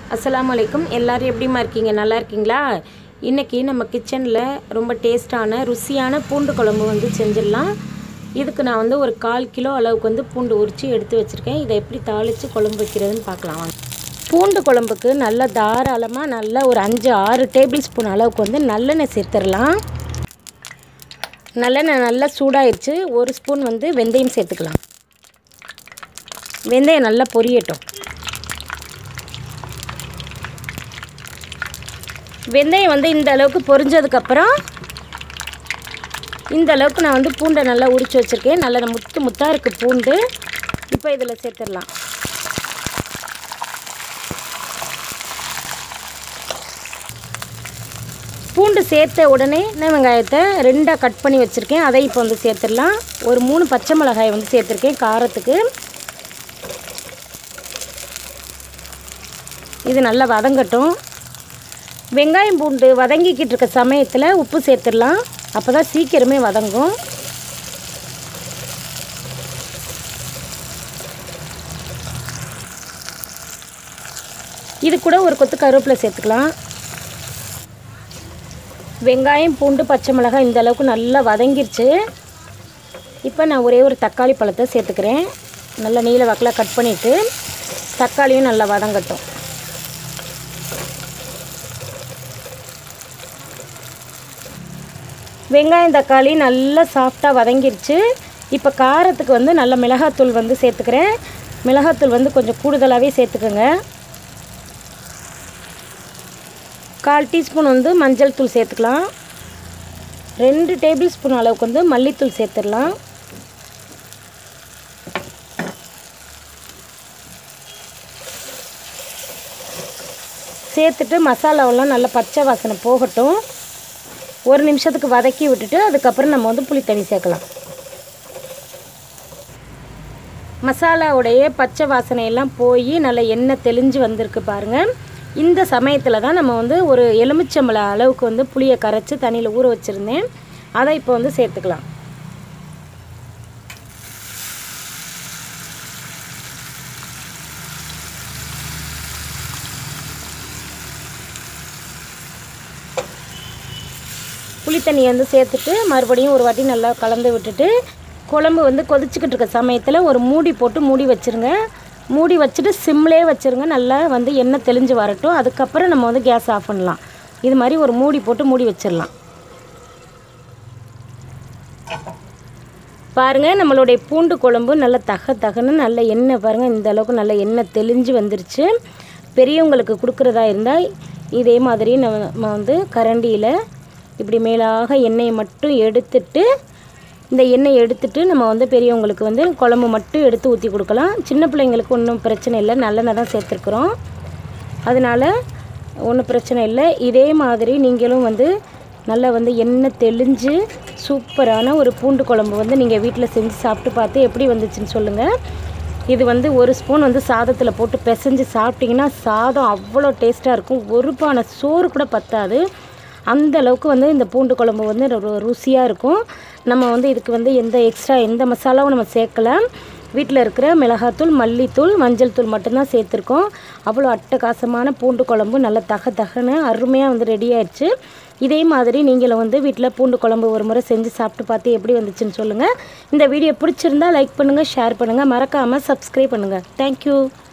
அஸ்ஸலாமு அலைக்கும் எல்லாரும் எப்படிம்மா இருக்கீங்க நல்லா இருக்கீங்களா இன்றைக்கி நம்ம கிச்சனில் ரொம்ப டேஸ்டான ருசியான பூண்டு குழம்பு வந்து செஞ்சிடலாம் இதுக்கு நான் வந்து ஒரு கால் கிலோ அளவுக்கு வந்து பூண்டு உரித்து எடுத்து வச்சுருக்கேன் இதை எப்படி தாளித்து குழம்பு வைக்கிறதுன்னு பார்க்கலாம் வாங்க பூண்டு குழம்புக்கு நல்லா தாராளமாக நல்லா ஒரு அஞ்சு ஆறு டேபிள் ஸ்பூன் அளவுக்கு வந்து நல்லெண்ணெய் சேர்த்துடலாம் நல்லெண்ணெய் நல்லா சூடாயிருச்சு ஒரு ஸ்பூன் வந்து வெந்தயம் சேர்த்துக்கலாம் வெந்தயம் நல்லா பொரியட்டும் வெந்தயம் வந்து இந்த அளவுக்கு பொரிஞ்சதுக்கப்புறம் இந்த அளவுக்கு நான் வந்து பூண்டை நல்லா உரித்து வச்சுருக்கேன் நல்லா முத்து முத்தாக இருக்குது பூண்டு இப்போ இதில் சேர்த்துடலாம் பூண்டு சேர்த்த உடனே நான் வெங்காயத்தை ரெண்டாக கட் பண்ணி வச்சுருக்கேன் அதை இப்போ வந்து சேர்த்துடலாம் ஒரு மூணு பச்சை மிளகாய் வந்து சேர்த்துருக்கேன் காரத்துக்கு இது நல்லா வதங்கட்டும் வெங்காயம் பூண்டு வதங்கிக்கிட்டு இருக்க சமயத்தில் உப்பு சேர்த்துடலாம் அப்போ தான் சீக்கிரமே வதங்கும் இது கூட ஒரு கொத்து கருவேப்பிலை சேர்த்துக்கலாம் வெங்காயம் பூண்டு பச்சை மிளகாய் இந்த அளவுக்கு நல்லா வதங்கிருச்சு இப்போ நான் ஒரே ஒரு தக்காளி பழத்தை சேர்த்துக்கிறேன் நல்லா நீல வாக்கில் கட் பண்ணிவிட்டு தக்காளியும் நல்லா வதங்கட்டும் வெங்காயம் தக்காளி நல்லா சாஃப்டாக வதங்கிருச்சு இப்போ காரத்துக்கு வந்து நல்ல மிளகாத்தூள் வந்து சேர்த்துக்கிறேன் மிளகாத்தூள் வந்து கொஞ்சம் கூடுதலாகவே சேர்த்துக்கோங்க கால் டீஸ்பூன் வந்து மஞ்சள் தூள் சேர்த்துக்கலாம் ரெண்டு டேபிள் ஸ்பூன் அளவுக்கு வந்து மல்லித்தூள் சேர்த்துடலாம் சேர்த்துட்டு மசாலாவெல்லாம் நல்லா பச்சை வாசனை போகட்டும் ஒரு நிமிஷத்துக்கு வதக்கி விட்டுட்டு அதுக்கப்புறம் நம்ம வந்து புளி தண்ணி சேர்க்கலாம் மசாலாவுடைய பச்சை வாசனையெல்லாம் போய் நல்லா எண்ணெய் தெளிஞ்சு வந்திருக்கு பாருங்கள் இந்த சமயத்தில் தான் நம்ம வந்து ஒரு எலுமிச்சம்பழம் அளவுக்கு வந்து புளியை கரைச்சி தண்ணியில் ஊற வச்சுருந்தேன் அதை இப்போ வந்து சேர்த்துக்கலாம் புளி தண்ணியை வந்து சேர்த்துட்டு மறுபடியும் ஒரு வாட்டி நல்லா கலந்து விட்டுட்டு குழம்பு வந்து கொதிச்சுக்கிட்டு இருக்க சமயத்தில் ஒரு மூடி போட்டு மூடி வச்சுருங்க மூடி வச்சுட்டு சிம்லே வச்சுருங்க நல்லா வந்து எண்ணெய் தெளிஞ்சு வரட்டும் அதுக்கப்புறம் நம்ம வந்து கேஸ் ஆஃப் பண்ணலாம் இது மாதிரி ஒரு மூடி போட்டு மூடி வச்சிடலாம் பாருங்கள் நம்மளுடைய பூண்டு குழம்பு நல்லா தக தகன்னு நல்ல எண்ணெய் பாருங்கள் இந்த அளவுக்கு நல்ல எண்ணெய் தெளிஞ்சு வந்துருச்சு பெரியவங்களுக்கு கொடுக்குறதா இருந்தால் இதே மாதிரி நம்ம வந்து கரண்டியில் இப்படி மேலாக எண்ணெயை மட்டும் எடுத்துட்டு இந்த எண்ணெய் எடுத்துட்டு நம்ம வந்து பெரியவங்களுக்கு வந்து குழம்பு மட்டும் எடுத்து ஊற்றி கொடுக்கலாம் சின்ன பிள்ளைங்களுக்கு ஒன்றும் பிரச்சனை இல்லை நல்லெண்ணெய் தான் சேர்த்துருக்குறோம் அதனால் ஒன்றும் பிரச்சனை இல்லை இதே மாதிரி நீங்களும் வந்து நல்லா வந்து எண்ணெய் தெளிஞ்சு சூப்பரான ஒரு பூண்டு குழம்பு வந்து நீங்கள் வீட்டில் செஞ்சு சாப்பிட்டு பார்த்து எப்படி வந்துச்சுன்னு சொல்லுங்கள் இது வந்து ஒரு ஸ்பூன் வந்து சாதத்தில் போட்டு பிசைஞ்சு சாப்பிட்டிங்கன்னா சாதம் அவ்வளோ டேஸ்ட்டாக இருக்கும் ஒரு பானை சோறு கூட பத்தாது அந்த அளவுக்கு வந்து இந்த பூண்டு குழம்பு வந்து ரு- ருசியாக இருக்கும் நம்ம வந்து இதுக்கு வந்து எந்த எக்ஸ்ட்ரா எந்த மசாலாவும் நம்ம சேர்க்கல வீட்டில் இருக்கிற மிளகாத்தூள் மல்லித்தூள் மஞ்சள் தூள் மட்டும்தான் சேர்த்துருக்கோம் அவ்வளோ அட்டகாசமான பூண்டு குழம்பு நல்லா தக தகன்னு அருமையாக வந்து ரெடி ஆயிடுச்சு இதே மாதிரி நீங்களும் வந்து வீட்டில் பூண்டு குழம்பு ஒரு முறை செஞ்சு சாப்பிட்டு பார்த்து எப்படி வந்துச்சுன்னு சொல்லுங்கள் இந்த வீடியோ பிடிச்சிருந்தா லைக் பண்ணுங்கள் ஷேர் பண்ணுங்கள் மறக்காமல் சப்ஸ்கிரைப் பண்ணுங்கள் தேங்க்யூ